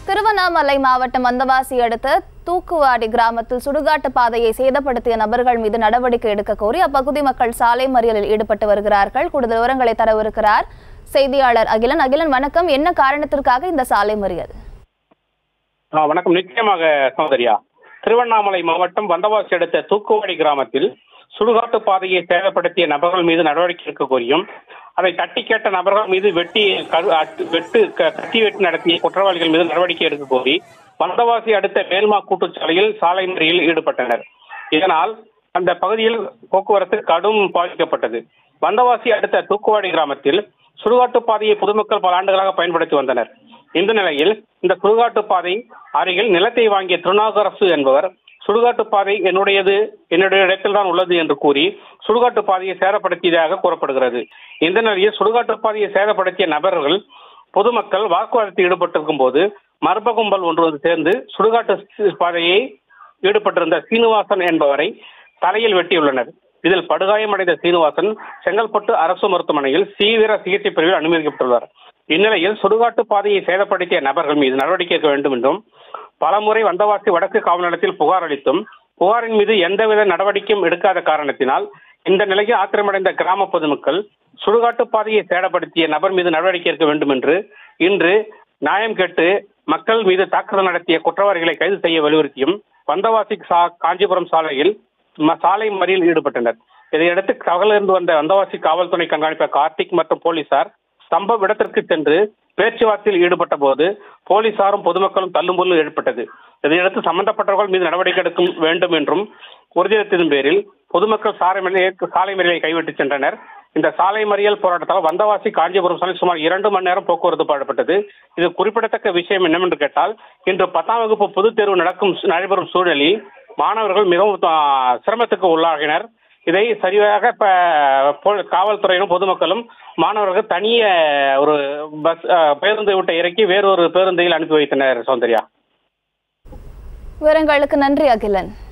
திருவண்ணாமலை மாவட்டம் வந்தவாசி அடுத்த தூக்குவாடி கிராமத்தில் சுடுகாட்டு பாதையை சேதப்படுத்திய நபர்கள் மீது நடவடிக்கை எடுக்க கோரி அப்பகுதி மக்கள் சாலை மறியலில் ஈடுபட்டு வருகிறார்கள் கூடுதல் விவரங்களை தரவிருக்கிறார் செய்தியாளர் அகிலன் அகிலன் வணக்கம் என்ன காரணத்திற்காக இந்த சாலை மறியல் ஆ, வணக்கம் நிச்சயமாக சௌந்தர்யா திருவண்ணாமலை மாவட்டம் வந்தவாசி அடுத்த தூக்குவாடி கிராமத்தில் சுடுகாட்டு பாதையை சேதப்படுத்திய நபர்கள் மீது நடவடிக்கை எடுக்க கோரியும் அதை தட்டி கேட்ட நபர்கள் மீது வெட்டி கரு- அட்டு- வெட்டு க- கத்தி வெட்டு நடத்திய குற்றவாளிகள் மீது நடவடிக்கை எடுக்க கோரி வந்தவாசி அடுத்த மேல்மா கூட்டுச்சாலையில் சாலை மறியலில் ஈடுபட்டனர் இதனால் அந்த பகுதியில் போக்குவரத்து கடும் பாதிக்கப்பட்டது வந்தவாசி அடுத்த தூக்குவாடி கிராமத்தில் சுடுகாட்டு பாதையை பொதுமக்கள் பல ஆண்டுகளாக பயன்படுத்தி வந்தனர் இந்த நிலையில் இந்த சுடுகாட்டு பாதை அருகில் நிலத்தை வாங்கிய திருநாகரசு என்பவர் சுடுகாட்டு பாதை என்னுடையது என்னுடைய இடத்தில் தான் உள்ளது என்று கூறி சுடுகாட்டு பாதையை சேதப்படுத்தியதாக கூறப்படுகிறது இந்த நிலையில் சுடுகாட்டு பாதையை சேதப்படுத்திய நபர்கள் பொதுமக்கள் வாக்குவாதத்தில் ஈடுபட்டிருக்கும் போது மர்ம கும்பல் ஒன்று வந்து சேர்ந்து சுடுகாட்டு பாதையை ஈடுபட்டிருந்த சீனிவாசன் என்பவரை தலையில் வெட்டியுள்ளனர் இதில் படுகாயமடைந்த சீனிவாசன் செங்கல்பட்டு அரசு மருத்துவமனையில் தீவிர சிகிச்சை பிரிவில் அனுமதிக்கப்பட்டுள்ளார் இந்நிலையில் சுடுகாட்டு பாதையை சேதப்படுத்திய நபர்கள் மீது நடவடிக்கை எடுக்க வேண்டும் என்றும் பலமுறை வந்தவாசி வடக்கு காவல் நிலையத்தில் புகார் அளித்தும் புகாரின் மீது எந்தவித நடவடிக்கையும் எடுக்காத காரணத்தினால் இந்த நிலையில் ஆத்திரமடைந்த கிராம பொதுமக்கள் சுடுகாட்டு பாதையை சேதப்படுத்திய நபர் மீது நடவடிக்கை எடுக்க வேண்டும் என்று இன்று நியாயம் கேட்டு மக்கள் மீது தாக்குதல் நடத்திய குற்றவாளிகளை கைது செய்ய வலியுறுத்தியும் வந்தவாசி சா- காஞ்சிபுரம் சாலையில் ம- சாலை மறியலில் ஈடுபட்டனர் இதையடுத்து தகவலிருந்து வந்த வந்தவாசி காவல்துறை கண்காணிப்பாளர் கார்த்திக் மற்றும் போலீசார் சம்பவ இடத்திற்கு சென்று பேச்சுவார்த்தையில் ஈடுபட்ட போது போலீசாரும் பொதுமக்களும் தள்ளுமுள்ளும் ஏற்பட்டது இதையடுத்து சம்பந்தப்பட்டவர்கள் மீது நடவடிக்கை எடுக்க வேண்டும் என்றும் உறுதியளித்ததன் பேரில் பொதுமக்கள் சாலை மறியலை சாலை மறியலை கைவிட்டு சென்றனர் இந்த சாலை மறியல் போராட்டத்தால் வந்தவாசி காஞ்சிபுரம் சாலை சுமார் இரண்டு மணி நேரம் போக்குவரத்து பாடப்பட்டது இது குறிப்பிடத்தக்க விஷயம் என்னவென்று கேட்டால் இன்று பத்தாம் வகுப்பு பொதுத் தேர்வு நடக்கும் நடைபெறும் சூழலில் மாணவர்கள் மிகவும் ஆ, சிரமத்துக்கு உள்ளாகினர் இதை சரியாக இப்ப போ- காவல்துறையினரும் பொதுமக்களும் மாணவர்கள் தனிய ஒரு பஸ் ஆ, பேருந்தை விட்டு இறக்கி வேறொரு பேருந்தையில் அனுப்பி வைத்தனர் சௌந்தர்யா விவரங்களுக்கு நன்றி அகிலன்